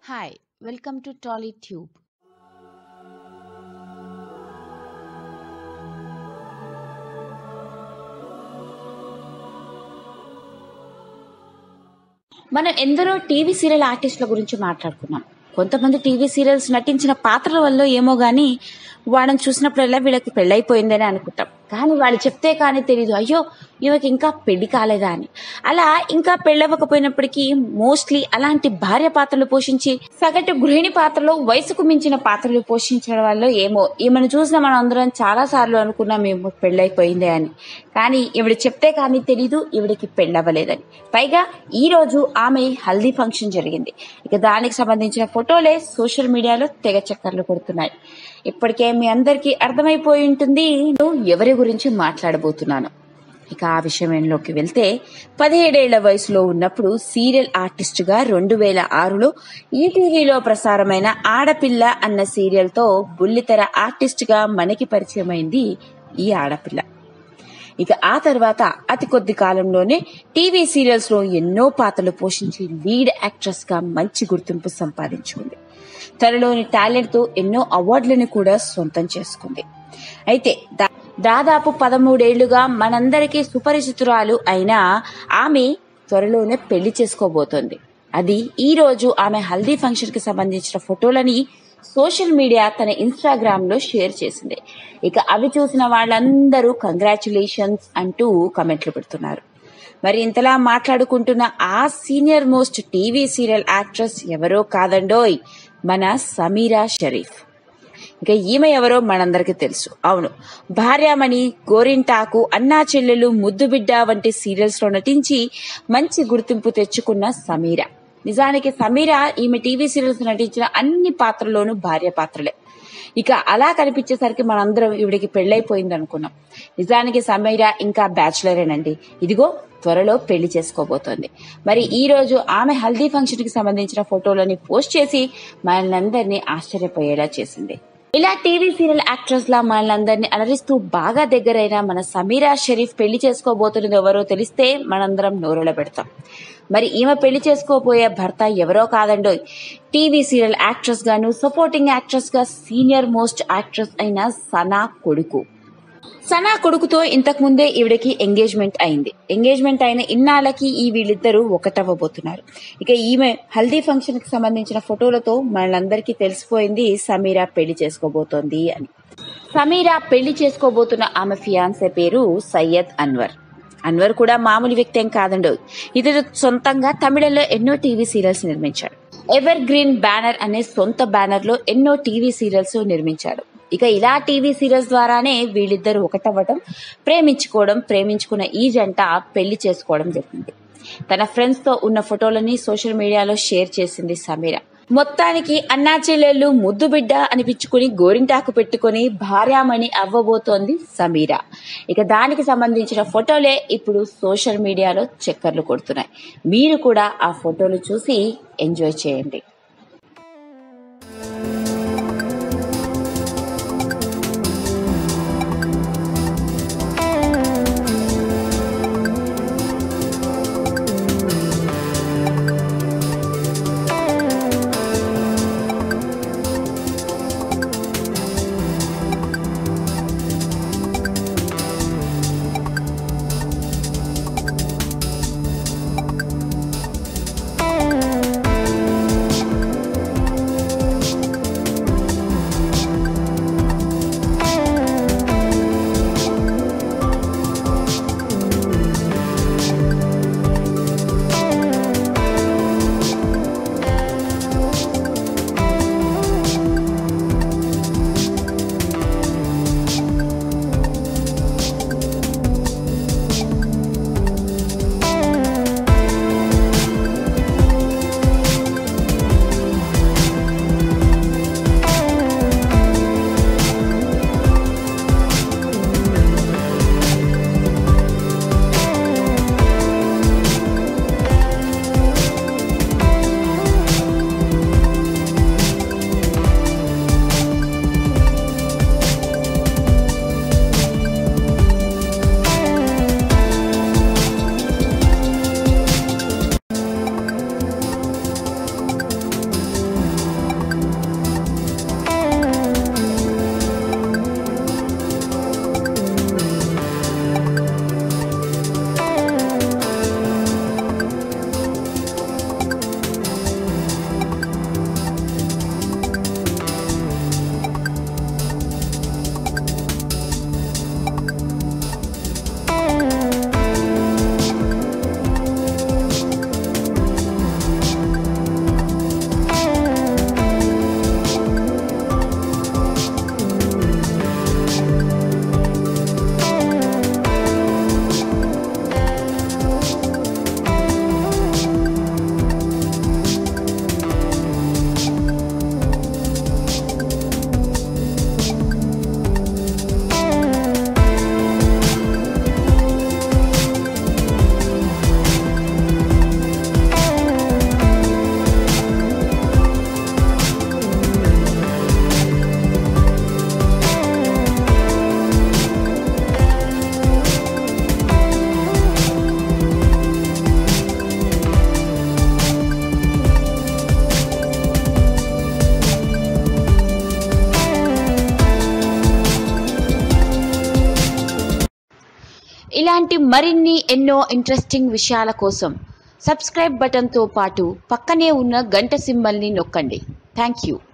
Hi, welcome to TollyTube. మనం ఎందరో TV serial ఆర్టిస్టుల గురించి మాట్లాడుకున్నాం కొంతమంది టీవీ సీరియల్స్ నటించిన పాత్రల వల్ల ఏమో గానీ వాళ్ళని చూసినప్పుడల్లా వీళ్ళకి పెళ్ళైపోయిందని అనుకుంటాం కానీ వాళ్ళు చెప్తే కానీ తెలీదు అయ్యో ఈమెకి ఇంకా పెళ్లి కాలేదా అని అలా ఇంకా పెళ్ళవ్వకపోయినప్పటికీ మోస్ట్లీ అలాంటి భార్య పాత్రలు పోషించి సగటు గృహిణి పాత్రలో వయసుకు మించిన పాత్రలు పోషించడం వల్ల ఏమో ఈమెను చూసిన మనం అందరం చాలా సార్లు అనుకున్నాం ఏమో పెళ్ళైపోయిందే అని కానీ ఈవిడ చెప్తే కానీ తెలీదు ఈవిడికి పెళ్ళవ్వలేదని పైగా ఈ రోజు ఆమె హల్దీ ఫంక్షన్ జరిగింది ఇక దానికి సంబంధించిన ఫోటోలే సోషల్ మీడియాలో తెగ చక్కర్లు కొడుతున్నాయి ఇప్పటికే మీ అందరికీ అర్థమైపోయి ఉంటుంది నేను ఎవరి గురించి మాట్లాడబోతున్నాను ఇక ఆ విషయంలోకి వెళ్తే పదిహేడేళ్ల వయసులో ఉన్నప్పుడు సీరియల్ ఆర్టిస్ట్ గా రెండు వేల ఆరులో ఈటీవీలో ప్రసారమైన ఆడపిల్ల అన్న సీరియల్తో బుల్లితెర ఆర్టిస్ట్ గా మనకి పరిచయమైంది ఈ ఆడపిల్ల ఇక ఆ తర్వాత అతి కొద్ది కాలంలోనే టీవీ సీరియల్స్ లో ఎన్నో పాత్రలు పోషించి లీడ్ యాక్ట్రెస్ గా మంచి గుర్తింపు సంపాదించుకుంది తనలోని టాలెంట్ తో ఎన్నో అవార్డులను కూడా సొంతం చేసుకుంది అయితే దా- దాదాపు పదమూడేళ్లుగా మనందరికీ సుపరిచితురాలు అయిన ఆమె త్వరలోనే పెళ్లి చేసుకోబోతోంది అది ఈ రోజు ఆమె హల్దీ ఫంక్షన్ కి సంబంధించిన ఫోటోలని సోషల్ మీడియా తన ఇన్స్టాగ్రామ్ లో షేర్ చేసింది ఇక అవి చూసిన వాళ్ళందరూ కంగ్రాచులేషన్స్ అంటూ కమెంట్లు పెడుతున్నారు మరి ఇంతలా మాట్లాడుకుంటున్న ఆ senior most TV serial actress ఎవరో కాదండోయ్ మన సమీరా షరీఫ్ ఇక ఈమె ఎవరో మనందరికీ తెలుసు అవును భార్యామణి గోరింటాకు అన్నా చెల్లెలు ముద్దుబిడ్డ వంటి సీరియల్స్ లో నటించి మంచి గుర్తింపు తెచ్చుకున్న సమీర నిజానికి సమీర ఈమె టీవీ సీరియల్స్ నటించిన అన్ని పాత్రలోనూ భార్య పాత్రలే ఇక అలా కనిపించేసరికి మనందరం ఈవిడికి పెళ్ళైపోయింది అనుకున్నాం నిజానికి సమీర ఇంకా బ్యాచులరేనండి ఇదిగో త్వరలో పెళ్లి చేసుకోబోతోంది మరి ఈ రోజు ఆమె హల్దీ ఫంక్షన్ కి సంబంధించిన ఫోటోలని పోస్ట్ చేసి మనల్ని ఆశ్చర్యపోయేలా చేసింది ఇలా టీవీ సీరియల్ యాక్ట్రెస్ లా మనల్ని అలరిస్తూ బాగా దగ్గరైన మన సమీరా షరీఫ్ పెళ్లి చేసుకోబోతున్నది ఎవరో తెలిస్తే మనందరం నోరులో పెడతాం మరి ఈమె పెళ్లి చేసుకోబోయే భర్త ఎవరో కాదండో టీవీ సీరియల్ యాక్ట్రెస్ గాను సపోర్టింగ్ యాక్ట్రెస్ గా సీనియర్ మోస్ట్ యాక్ట్రెస్ అయిన సనా కొడుకు సనా కొడుకుతో ఇంతకు ముందే ఈవిడకి ఎంగేజ్మెంట్ అయింది ఎంగేజ్మెంట్ అయిన ఇన్నాళ్ళకి ఈ వీళ్ళిద్దరూ ఒకటవ్వబోతున్నారు ఇక ఈమె హల్దీ ఫంక్షన్ కి సంబంధించిన ఫోటోలతో మనందరికీ తెలిసిపోయింది సమీరా పెళ్లి చేసుకోబోతోంది అని సమీరా పెళ్లి చేసుకోబోతున్న ఆమె ఫియాన్సే పేరు సయ్యద్ అన్వర్ అన్వర్ కూడా మామూలు వ్యక్తి ఏం కాదండో ఇతడు సొంతంగా తమిళంలో ఎన్నో టీవీ సీరియల్స్ నిర్మించాడు ఎవర్ గ్రీన్ బ్యానర్ అనే సొంత బ్యానర్ లో ఎన్నో టీవీ సీరియల్స్ నిర్మించాడు ఇక ఇలా టీవీ సీరియల్స్ ద్వారానే వీళ్ళిద్దరు ఒకటవ్వడం ప్రేమించుకోవడం ప్రేమించుకున్న ఈ జంట పెళ్లి చేసుకోవడం జరిగింది తన ఫ్రెండ్స్ తో ఉన్న ఫోటోలని సోషల్ మీడియాలో షేర్ చేసింది సమీర మొత్తానికి అన్నా చెల్లెళ్ళు ముద్దు బిడ్డ అనిపించుకుని గోరింటాకు పెట్టుకుని భార్యామణి అవ్వబోతోంది సమీర ఇక దానికి సంబంధించిన ఫోటోలే ఇప్పుడు సోషల్ మీడియాలో చక్కర్లు కొడుతున్నాయి మీరు కూడా ఆ ఫోటోలు చూసి ఎంజాయ్ చేయండి ఇలాంటి మరిన్ని ఎన్నో ఇంట్రెస్టింగ్ విషయాల కోసం సబ్స్క్రైబ్ బటన్తో పాటు పక్కనే ఉన్న గంట సింబల్ని నొక్కండి థ్యాంక్ యూ